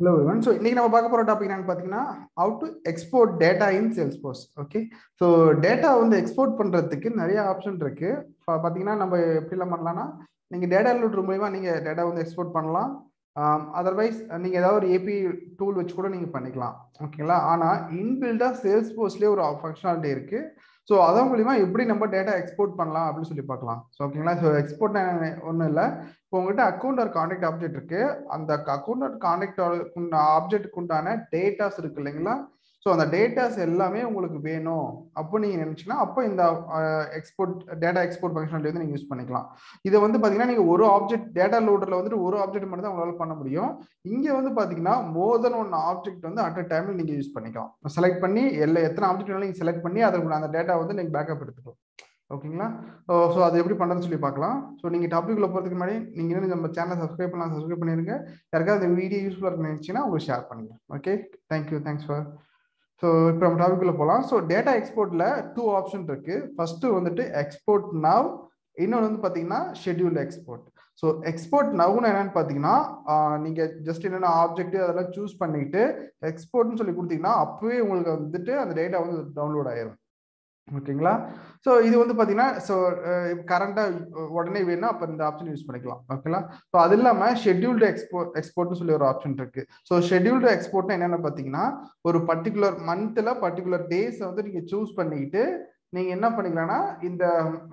hello one so இன்னைக்கு நம்ம பார்க்க போகிற டாபிக் என்னன்னு பார்த்தீங்கன்னா how to export data in Salesforce okay so data வந்து எக்ஸ்போர்ட் பண்ணுறதுக்கு நிறைய ஆப்ஷன் இருக்கு பார்த்தீங்கன்னா நம்ம எப்படிலாம் பண்ணலாம்னா நீங்கள் டேட்டா லூட்ரு மூலிமா நீங்கள் டேட்டா வந்து எக்ஸ்போர்ட் பண்ணலாம் அதர்வைஸ் நீங்கள் ஏதாவது ஒரு ஏபி டூல் வச்சு கூட நீங்கள் பண்ணிக்கலாம் ஓகேங்களா ஆனால் இன்பில்டாக சேல்ஸ் போஸ்ட்லேயே ஒரு ஃபங்க்ஷனாலிட்டி இருக்குது ஸோ அதன் மூலிமா எப்படி நம்ம டேட்டா எக்ஸ்போர்ட் பண்ணலாம் அப்படின்னு சொல்லி பார்க்கலாம் ஸோ ஓகேங்களா ஸோ எக்ஸ்போர்ட் ஒன்றும் இல்லை இப்போ உங்ககிட்ட அக்கௌண்ட் ஒரு கான்டாக்ட் ஆப்ஜெக்ட் இருக்கு அந்த அக்கௌண்ட் ஒரு கான்டாக்ட் ஆப்ஜெக்ட்டுக்கு உண்டான டேட்டாஸ் இருக்கு இல்லைங்களா ஸோ அந்த டேட்டாஸ் எல்லாமே உங்களுக்கு வேணும் அப்போ நீங்க நினைச்சீங்கன்னா அப்போ இந்த எக்ஸ்போர்ட் டேட்டா எக்ஸ்போர்ட் ஃபங்க்ஷனாலிட்டி வந்து நீங்க யூஸ் பண்ணிக்கலாம் இதை வந்து பாத்தீங்கன்னா நீங்க ஒரு ஆப்ஜெக்ட் டேட்டா லோடர்ல வந்துட்டு ஒரு ஆப்ஜெக்ட் மட்டும் தான் உங்களால பண்ண முடியும் இங்க வந்து பாத்தீங்கன்னா மோர் தென் ஒன் ஆப்ஜெக்ட் வந்து அட் அ டைம்ல நீங்க யூஸ் பண்ணிக்கலாம் செலக்ட் பண்ணி எல்லா எத்தனை ஆப்ஜெக்ட் வேணாலும் நீங்க செலக்ட் பண்ணி அதற்கு அந்த டேட்டா வந்து நீங்க பேக்கப் எடுத்துக்கலாம் ஓகேங்களா ஸோ அது எப்படி பண்ணுறதுன்னு சொல்லி பார்க்கலாம் ஸோ நீங்கள் டாபிக்ல போகிறதுக்கு முன்னாடி நீங்கள் இன்னும் நம்ம சேனலை சப்ஸ்கிரைப் பண்ணலாம் சப்ஸ்கிரைப் பண்ணிருங்க யாருக்காவது இந்த வீடியோ யூஸ்ஃபுல்லாக இருக்குன்னு நினச்சிங்கன்னா உங்களுக்கு ஷேர் பண்ணுங்க okay thank you thanks for so இப்போ நம்ம டாபிக்ல போகலாம் ஸோ டேட்டா எக்ஸ்போர்ட்ல டூ ஆப்ஷன் இருக்கு ஃபர்ஸ்ட் வந்துட்டு எக்ஸ்போர்ட் நவ் இன்னொன்று வந்து பார்த்தீங்கன்னா ஷெட்யூல் எக்ஸ்போர்ட் ஸோ எக்ஸ்போர்ட் நவ்னு என்னன்னு பார்த்தீங்கன்னா நீங்கள் ஜஸ்ட் என்னென்ன ஆப்ஜெக்ட் அதெல்லாம் சூஸ் பண்ணிட்டு எக்ஸ்போர்ட்னு சொல்லி கொடுத்தீங்கன்னா அப்பவே உங்களுக்கு வந்துட்டு அந்த டேட்டா வந்து டவுன்லோட் ஆயிரும் ஓகேங்களா ஸோ இது வந்து பார்த்தீங்கன்னா ஸோ கரண்டாக உடனே வேணும் அப்போ இந்த ஆப்ஷன் யூஸ் பண்ணிக்கலாம் ஓகேங்களா ஸோ அது இல்லாமல் ஷெட்யூல்டு எக்ஸ்போர்ட் எக்ஸ்போர்ட்னு சொல்லி ஒரு ஆப்ஷன் இருக்கு ஸோ ஷெட்யூல்டு எக்ஸ்போர்ட்னா என்னென்ன பார்த்தீங்கன்னா ஒரு பர்டிகுலர் மந்த்தில் பர்டிகுலர் டேஸை வந்து நீங்கள் சூஸ் பண்ணிக்கிட்டு நீங்கள் என்ன பண்ணிக்கலாம்னா இந்த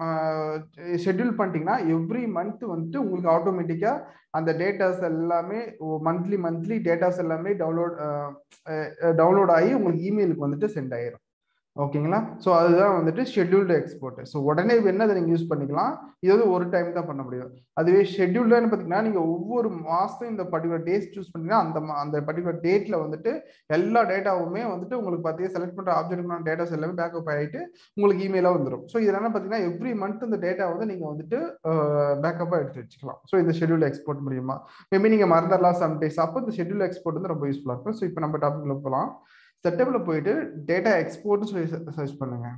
ஷெட்யூல் பண்ணிட்டீங்கன்னா எவ்ரி மந்த் வந்துட்டு உங்களுக்கு ஆட்டோமேட்டிக்காக அந்த டேட்டாஸ் எல்லாமே மந்த்லி மந்த்லி டேட்டாஸ் எல்லாமே டவுன்லோட் டவுன்லோட் ஆகி உங்களுக்கு இமெயிலுக்கு வந்துட்டு சென்ட் ஆயிரும் ஓகேங்களா ஸோ அதுதான் வந்துட்டு ஷெட்யூல்டு எக்ஸ்போர்ட் ஸோ உடனே வேணும் அதை நீங்கள் யூஸ் பண்ணிக்கலாம் இது வந்து ஒரு டைம் தான் பண்ண முடியும் அதுவே ஷெட்யூல்டுன்னு பார்த்தீங்கன்னா நீங்கள் ஒவ்வொரு மாதம் இந்த பர்டிகுலர் டேஸ் சூஸ் பண்ணீங்கன்னா அந்த அந்த பர்டிகுலர் டேட்டில் வந்துட்டு எல்லா டேட்டாவுமே வந்துட்டு உங்களுக்கு பார்த்தீங்கன்னா செலக்ட் பண்ணுற ஆப்ஜெக்ட் டேட்டாஸ் எல்லாமே பேக்கப் ஆகிட்டு உங்களுக்கு இமெயிலாக வந்துடும் ஸோ இது என்ன பார்த்தீங்கன்னா எவ்ரி மந்த் இந்த டேட்டா வந்து நீங்கள் வந்துட்டு பேக்கப்பாக எடுத்து வச்சுக்கலாம் ஸோ இந்த ஷெட்யூல் எக்ஸ்போர்ட் மூலியமா மேபி நீங்கள் மறந்துடலாம் சம் டேஸ் அப்போ இந்த ஷெட்யூல் எக்ஸ்போர்ட் வந்து ரொம்ப யூஸ்ஃபுல்லாக இருக்கும் ஸோ இப்போ நம்ம டாபிக்ல போகலாம் செட்டப்ல போயிட்டு டேட்டா எக்ஸ்போர்ட்னு சொல்லி சர்ச் பண்ணுங்க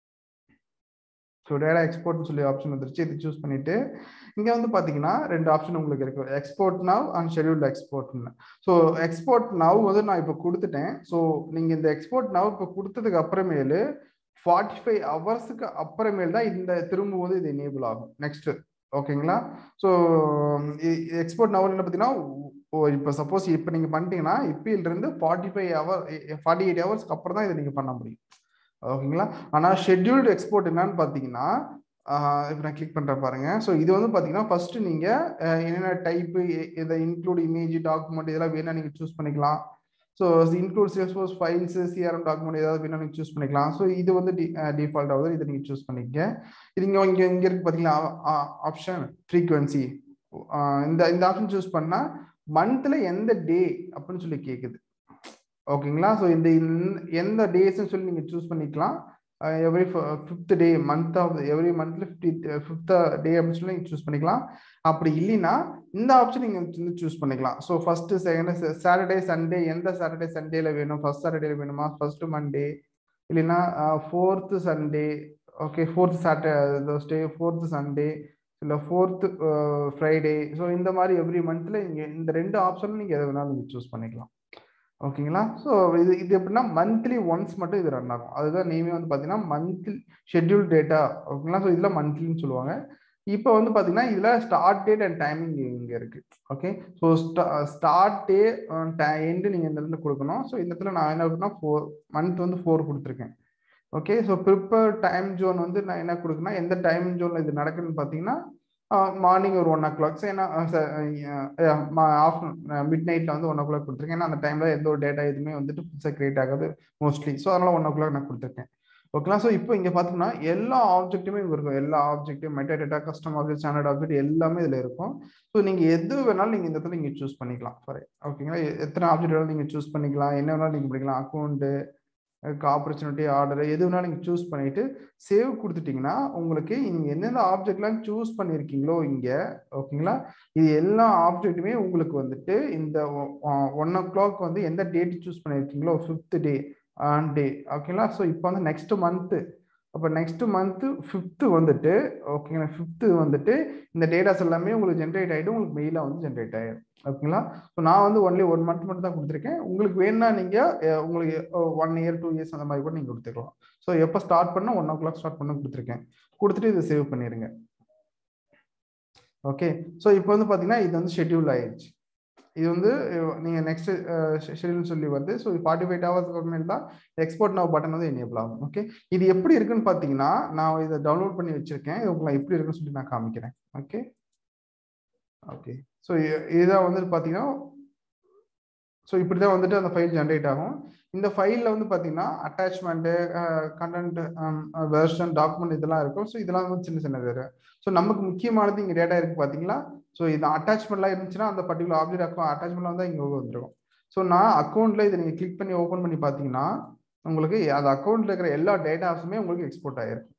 ஸோ டேட்டா எக்ஸ்போர்ட்னு சொல்லி ஆப்ஷன் வந்துருச்சு இது சூஸ் பண்ணிட்டு இங்கே வந்து பார்த்தீங்கன்னா ரெண்டு ஆப்ஷன் உங்களுக்கு இருக்கு எக்ஸ்போர்ட் நவ் அண்ட் ஷெடியூல்டு எக்ஸ்போர்ட்னு ஸோ எக்ஸ்போர்ட் நவ் வந்து நான் இப்போ கொடுத்துட்டேன் ஸோ நீங்கள் இந்த எக்ஸ்போர்ட் நவ் இப்போ கொடுத்ததுக்கு அப்புறமேலு ஃபார்ட்டி ஃபைவ் ஹவர்ஸுக்கு அப்புறமேல் தான் இந்த திரும்ப வந்து இது எனேபிள் ஆகும் நெக்ஸ்ட் ஓகேங்களா ஸோ எக்ஸ்போர்ட் நவ் என்ன பார்த்தீங்கன்னா ஓ இப்போ சப்போஸ் இப்போ நீங்கள் பண்ணிட்டீங்கன்னா இப்பிலிருந்து forty five hour forty eight ஹவர்ஸ்க்கு அப்புறம் தான் இதை நீங்கள் பண்ண முடியும் ஓகேங்களா ஆனால் ஷெட்யூல்டு எக்ஸ்போர்ட் என்னன்னு பார்த்தீங்கன்னா இப்போ நான் கிளிக் பண்ணுற பாருங்க ஸோ இது வந்து பார்த்தீங்கன்னா ஃபர்ஸ்ட் நீங்கள் என்னென்ன டைப்பு இதை இன்க்ளூட் இமேஜ் டாக்குமெண்ட் இதெல்லாம் வேணா நீங்கள் சூஸ் பண்ணிக்கலாம் so include Salesforce files CRM document ஏதாவது வேணா நீங்கள் சூஸ் பண்ணிக்கலாம் ஸோ இது வந்து டிஃபால்ட் ஆகுது இதை நீங்கள் சூஸ் பண்ணிக்க இது இங்கே இங்கே இங்கே இருக்கு பார்த்தீங்களா ஆப்ஷன் ஃப்ரீக்வன்சி இந்த இந்த ஆப்ஷன் சூஸ் பண்ணால் மந்த்ல எந்த டே அப்படின்னு சொல்லி கேக்குது ஓகேங்களா ஸோ இந்த எந்த டேஸ்ன்னு சொல்லி நீங்க சூஸ் பண்ணிக்கலாம் every fifth day month of every மந்த்ல ஃபிஃப்டி ஃபிஃப்த் டே அப்படின்னு சொல்லி நீங்கள் சூஸ் பண்ணிக்கலாம் அப்படி இல்லைன்னா இந்த ஆப்ஷன் நீங்கள் வந்து சூஸ் பண்ணிக்கலாம் so first second Saturday Sunday எந்த சாட்டர்டே சண்டேல வேணும் ஃபர்ஸ்ட் சாட்டர்டே வேணுமா ஃபர்ஸ்ட் மண்டே இல்லைன்னா fourth Sunday okay fourth Saturday fourth Sunday இல்லை ஃபோர்த்து ஃப்ரைடே ஸோ இந்த மாதிரி எவ்ரி மந்த்தில் நீங்கள் இந்த ரெண்டு ஆப்ஷனும் நீங்கள் எதை வேணாலும் நீங்கள் சூஸ் பண்ணிக்கலாம் ஓகேங்களா ஸோ இது இது எப்படின்னா மந்த்லி ஒன்ஸ் மட்டும் இது ரன் ஆகும் அதுதான் நேமே வந்து பார்த்தீங்கன்னா மந்த்லி ஷெட்யூல் டேட்டா ஓகேங்களா ஸோ இதில் மந்த்லின்னு சொல்லுவாங்க இப்போ வந்து பார்த்தீங்கன்னா இதில் ஸ்டார்ட் டேட் அண்ட் டைமிங் இங்கே இருக்கு okay so start day end நீங்கள் இந்த இடத்துல கொடுக்கணும் ஸோ இந்த இடத்துல நான் என்ன இருக்குன்னா ஃபோர் மந்த் வந்து ஃபோர் கொடுத்துருக்கேன் okay so prepare time zone வந்து நான் என்ன கொடுக்குன்னா எந்த டைம் ஜோனில் இது நடக்குதுன்னு பார்த்தீங்கன்னா மார்னிங் ஒரு ஒன் ஓ கிளாக் ஏன்னா ஆஃப்டர்நூன் மிட் நைட்டில் வந்து ஒன் ஓ கிளாக் கொடுத்துருக்கேன் ஏன்னா அந்த டைமில் எந்த ஒரு டேட்டா எதுவுமே வந்துட்டு புதுசாக கிரியேட் ஆகாது மோஸ்ட்லி ஸோ அதனால் ஒன் ஓ கிளாக் நான் கொடுத்துருக்கேன் ஓகேங்களா ஸோ இப்போ இங்கே பார்த்தீங்கன்னா எல்லா ஆப்ஜெக்ட்டுமே இருக்கும் எல்லா ஆப்ஜெக்ட்டும் metadata custom object standard object எல்லாமே இதில் இருக்கும் ஸோ நீங்கள் எது வேணாலும் நீங்கள் இந்த இடத்துல நீங்கள் சூஸ் பண்ணிக்கலாம் சாரி ஓகேங்களா எத்தனை ஆப்ஜெக்ட் வேணாலும் நீங்கள் சூஸ் பண்ணிக்கலாம் என்ன வேணாலும் நீங்கள் பண்ணிக்கலாம் அக்கௌண்ட்டு ஆப்பர்ச்சுனிட்டி ஆர்டர் எது வேணாலும் நீங்கள் சூஸ் பண்ணிட்டு சேவ் கொடுத்துட்டீங்கன்னா உங்களுக்கு நீங்கள் எந்தெந்த ஆப்ஜெக்ட்லாம் சூஸ் பண்ணியிருக்கீங்களோ இங்கே ஓகேங்களா இது எல்லா ஆப்ஜெக்ட்டுமே உங்களுக்கு வந்துட்டு இந்த ஒன் ஓ கிளாக் வந்து எந்த டேட் சூஸ் பண்ணியிருக்கீங்களோ ஃபிஃப்த் டே ஆன் டே ஓகேங்களா ஸோ இப்போ வந்து நெக்ஸ்ட் மந்த்து அப்போ நெக்ஸ்ட் மந்த்து ஃபிஃப்த்து வந்துட்டு ஓகேங்களா ஃபிஃப்த்து வந்துட்டு இந்த டேட்டாஸ் எல்லாமே உங்களுக்கு ஜென்ரேட் ஆகிட்டு உங்களுக்கு மெயிலாக வந்து ஜென்ரேட் ஆகிடும் ஓகேங்களா ஸோ நான் வந்து ஒன்லி ஒன் மந்த் மட்டும் தான் கொடுத்துருக்கேன் உங்களுக்கு வேணும்னா நீங்கள் உங்களுக்கு ஒன் இயர் டூ இயர்ஸ் அந்த மாதிரி கூட நீங்கள் கொடுத்துக்கலாம் ஸோ எப்போ ஸ்டார்ட் பண்ண ஒன் ஓ கிளாக் ஸ்டார்ட் பண்ண கொடுத்துருக்கேன் கொடுத்துட்டு இதை சேவ் பண்ணிடுங்க ஓகே ஸோ இப்போ வந்து பார்த்தீங்கன்னா இது வந்து ஷெட்யூல் ஆயிடுச்சு இது வந்து நீங்கள் நெக்ஸ்ட் ஷெட்யூல் சொல்லி வருது ஸோ ஃபார்ட்டி ஃபைவ் ஹவர்ஸ்க்கு அப்புறமேல் தான் எக்ஸ்போர்ட் நவ் பட்டன் வந்து எனேபிள் ஆகும் ஓகே இது எப்படி இருக்குன்னு பார்த்தீங்கன்னா நான் இதை டவுன்லோட் பண்ணி வச்சிருக்கேன் இது உங்களுக்கு எப்படி இருக்குன்னு சொல்லி நான் காமிக்கிறேன் ஓகே ஓகே ஸோ இதுதான் வந்துட்டு பார்த்தீங்கன்னா ஸோ இப்படி தான் வந்துட்டு அந்த ஃபைல் ஜென்ரேட் ஆகும் இந்த ஃபைலில் வந்து பார்த்தீங்கன்னா அட்டாச்மெண்ட்டு கண்டென்ட் வெர்ஷன் டாக்குமெண்ட் இதெல்லாம் இருக்கும் ஸோ இதெல்லாம் வந்து சின்ன சின்னது இருக்கு ஸோ நமக்கு முக்கியமானது இங்கே டேட்டா இருக்குது பார்த்தீங்களா ஸோ இது அட்டாச்மெண்ட்லாம் இருந்துச்சுன்னா அந்த பர்டிகுலர் ஆப்ஜெக்ட் அக்கௌண்ட் அட்டாச்மெண்ட்லாம் வந்து இங்கே வந்துருக்கும் ஸோ நான் அக்கௌண்ட்டில் இதை நீங்கள் கிளிக் பண்ணி ஓப்பன் பண்ணி பார்த்தீங்கன்னா உங்களுக்கு அந்த அக்கௌண்ட்டில் இருக்கிற எல்லா டேட்டாஸுமே உங்களுக்கு எக்ஸ்போர்ட் ஆகிருக்கும்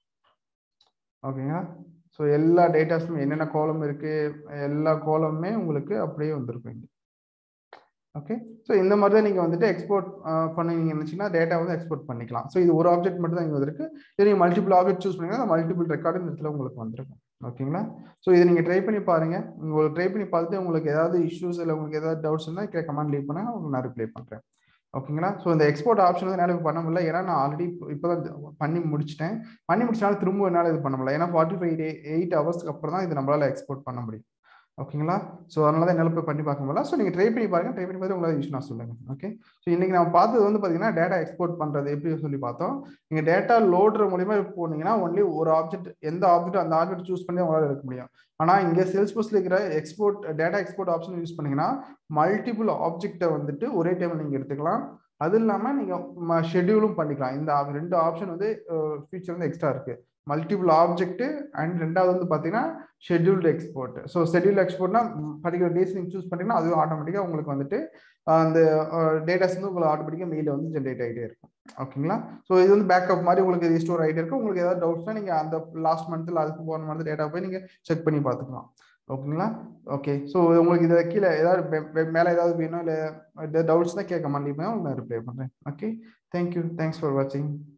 ஓகேங்களா ஸோ எல்லா டேட்டாஸுமே என்னென்ன கோலம் இருக்குது எல்லா கோலமுமே உங்களுக்கு அப்படியே வந்திருக்கும் இங்கே ஓகே ஸோ இந்த மாதிரி தான் நீங்கள் வந்துட்டு எக்ஸ்போர்ட் பண்ணுவீங்க நினச்சிங்கன்னா டேட்டா வந்து எக்ஸ்போர்ட் பண்ணிக்கலாம் ஸோ இது ஒரு ஆப்ஜெக்ட் மட்டும் தான் இங்கே வந்திருக்கு இது நீங்கள் மல்டிபிள் ஆப்ஜெக்ட் சூஸ் பண்ணிங்கன்னா மல்டிபிள் ரெக்கார்டு இந்த இடத்துல உங்களுக்கு வந்திருக்கும் ஓகேங்களா ஸோ இதை நீங்கள் ட்ரை பண்ணி பாருங்க உங்களுக்கு ட்ரை பண்ணி பார்த்துட்டு உங்களுக்கு ஏதாவது இஷ்யூஸ் இல்லை உங்களுக்கு ஏதாவது டவுட்ஸ் இருந்தால் கே கமெண்ட் லீவ் பண்ணால் உங்களுக்கு நான் ரிப்ளை பண்ணுறேன் ஓகேங்களா ஸோ இந்த எக்ஸ்போர்ட் ஆப்ஷன் வந்து என்னால் பண்ண முடியல ஏன்னா நான் ஆல்ரெடி இப்போ தான் பண்ணி முடிச்சிட்டேன் பண்ணி முடிச்சனால திரும்ப என்னால் இது பண்ண முடியல ஏன்னா ஃபார்ட்டி ஃபைவ் டே எயிட் ஹவர்ஸ்க்கு அப்புறம் தான் இது நம்மளால் எக்ஸ்போர்ட் பண்ண முடியும் ஓகேங்களா ஸோ அதனால தான் என்னால் போய் பண்ணி பார்க்க முடியல ஸோ நீங்கள் ட்ரை பண்ணி பாருங்க ட்ரை பண்ணி பார்த்து உங்களால் யூஸ் நான் சொல்லுங்கள் ஓகே ஸோ இன்றைக்கி நம்ம பார்த்தது வந்து பார்த்தீங்கன்னா டேட்டா எக்ஸ்போர்ட் பண்ணுறது எப்படி சொல்லி பார்த்தோம் நீங்கள் டேட்டா லோடுற மூலியமாக போனீங்கன்னா ஒன்லி ஒரு ஆப்ஜெக்ட் எந்த ஆப்ஜெக்ட் அந்த ஆப்ஜெக்ட் சூஸ் பண்ணி உங்களால் எடுக்க முடியும் ஆனால் இங்கே சேல்ஸ் போஸ்ட்ல இருக்கிற export data export option use பண்ணீங்கன்னா மல்டிபிள் ஆப்ஜெக்டை வந்துட்டு ஒரே டைமில் நீங்கள் எடுத்துக்கலாம் அது இல்லாமல் நீங்கள் ஷெட்யூலும் பண்ணிக்கலாம் இந்த ரெண்டு ஆப்ஷன் வந்து ஃபீச்சர் வந்து எக்ஸ்ட்ரா இருக்குது மல்டிபிள் ஆப்ஜெக்ட் அண்ட் ரெண்டாவது வந்து பார்த்தீங்கன்னா ஷெட்யூல்டு எக்ஸ்போர்ட் ஸோ ஷெட்யூல் எக்ஸ்போர்ட்னா பர்டிகுலர் டேஸ் நீங்கள் சூஸ் பண்ணிங்கன்னா அதுவும் ஆட்டோமேட்டிக்காக உங்களுக்கு வந்துட்டு அந்த டேட்டாஸ் வந்து உங்களுக்கு ஆட்டோமேட்டிக்காக மெயிலில் வந்து ஜென்ரேட் ஆகிட்டே இருக்கும் ஓகேங்களா ஸோ இது வந்து பேக்கப் மாதிரி உங்களுக்கு ரீஸ்டோர் ஆகிட்டே இருக்கும் உங்களுக்கு ஏதாவது டவுட்ஸ்னா நீங்கள் அந்த லாஸ்ட் மந்த்தில் அதுக்கு போன மந்த் டேட்டா போய் நீங்கள் செக் பண்ணி பார்த்துக்கலாம் ஓகேங்களா ஓகே ஸோ உங்களுக்கு இதை கீழே ஏதாவது மேலே ஏதாவது வேணும் இல்லை டவுட்ஸ் தான் கேட்க மாட்டேங்க உங்களுக்கு நான் ரிப்ளை பண்ணுறேன் ஓகே தேங்க்யூ தேங்க்ஸ் ஃபார் வாட்சிங்